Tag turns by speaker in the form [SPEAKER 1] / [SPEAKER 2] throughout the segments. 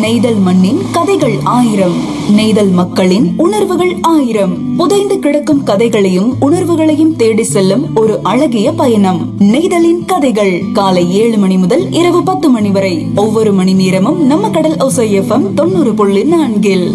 [SPEAKER 1] நெய்தல் மண்ணின் கதைகள் ஆயிரம் நெய்தல் மக்களின் உணர்வுகள் ஆயிரம் புதைந்து கிடக்கும் கதைகளையும் உணர்வுகளையும் தேடி செல்லும் ஒரு அழகிய பயணம் நெய்தலின் கதைகள் காலை ஏழு மணி முதல் இரவு பத்து மணி வரை ஒவ்வொரு மணி நேரமும் நம்ம கடல் ஒசை எஃப்எம் தொண்ணூறு புள்ளி நான்கில்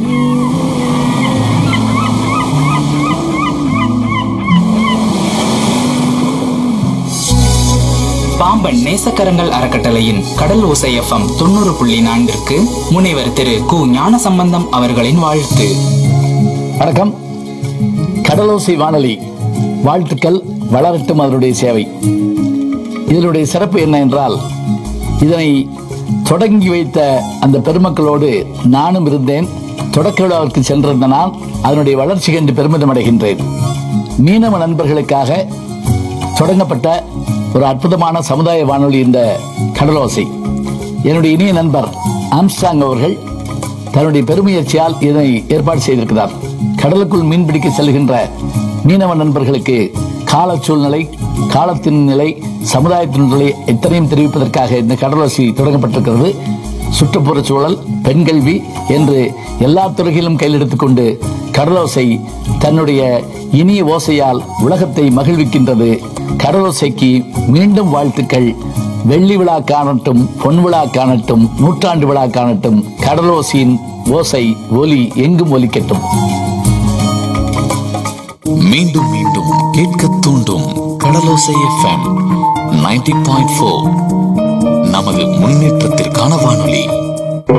[SPEAKER 2] பாம்பன் நேசக்கரங்கள் அறக்கட்டளையின் கடல் ஓசை எஃப்எம் தொண்ணூறு புள்ளி நான்கிற்கு முனைவர் திரு கு ஞானசம்பந்தம் அவர்களின் வாழ்த்து
[SPEAKER 3] வணக்கம் கடலோசை வானொலி வாழ்த்துக்கள் வளரட்டும் அதனுடைய சேவை இதனுடைய சிறப்பு என்ன என்றால் இதனை தொடங்கி வைத்த அந்த பெருமக்களோடு நானும் இருந்தேன் தொடக்க விழாவிற்கு சென்றிருந்த நான் அதனுடைய வளர்ச்சி கண்டு பெருமிதம் அடைகின்றேன் மீனவ நண்பர்களுக்காக தொடங்கப்பட்ட ஒரு அற்புதமான சமுதாய வானொலி இந்த கடலோசை என்னுடைய இனிய நண்பர் ஆம்ஸ்டாங் அவர்கள் தன்னுடைய பெருமுயற்சியால் இதனை ஏற்பாடு செய்திருக்கிறார் கடலுக்குள் மீன்பிடிக்க செல்கின்ற மீனவ நண்பர்களுக்கு கால சூழ்நிலை காலத்தின் நிலை சமுதாயத்தின் நிலை எத்தனையும் தெரிவிப்பதற்காக இந்த கடலோசி தொடங்கப்பட்டிருக்கிறது சுற்றுப்புற சூழல் பெண்கல்வி என்று எல்லா துறைகளிலும் கையில் எடுத்துக்கொண்டு கடலோசை தன்னுடைய இனிய ஓசையால் உலகத்தை மகிழ்விக்கின்றது கடலோசைக்கு மீண்டும் வாழ்த்துக்கள் வெள்ளி விழா காணட்டும் பொன் விழா காணட்டும் நூற்றாண்டு விழா காணட்டும் கடலோசியின் ஓசை ஒலி எங்கும் ஒலிக்கட்டும்
[SPEAKER 4] மீண்டும் மீண்டும் கேட்க தூண்டும் Kadalosai F M ninety point four நமது முன்னேற்றத்திற்கான வானொலி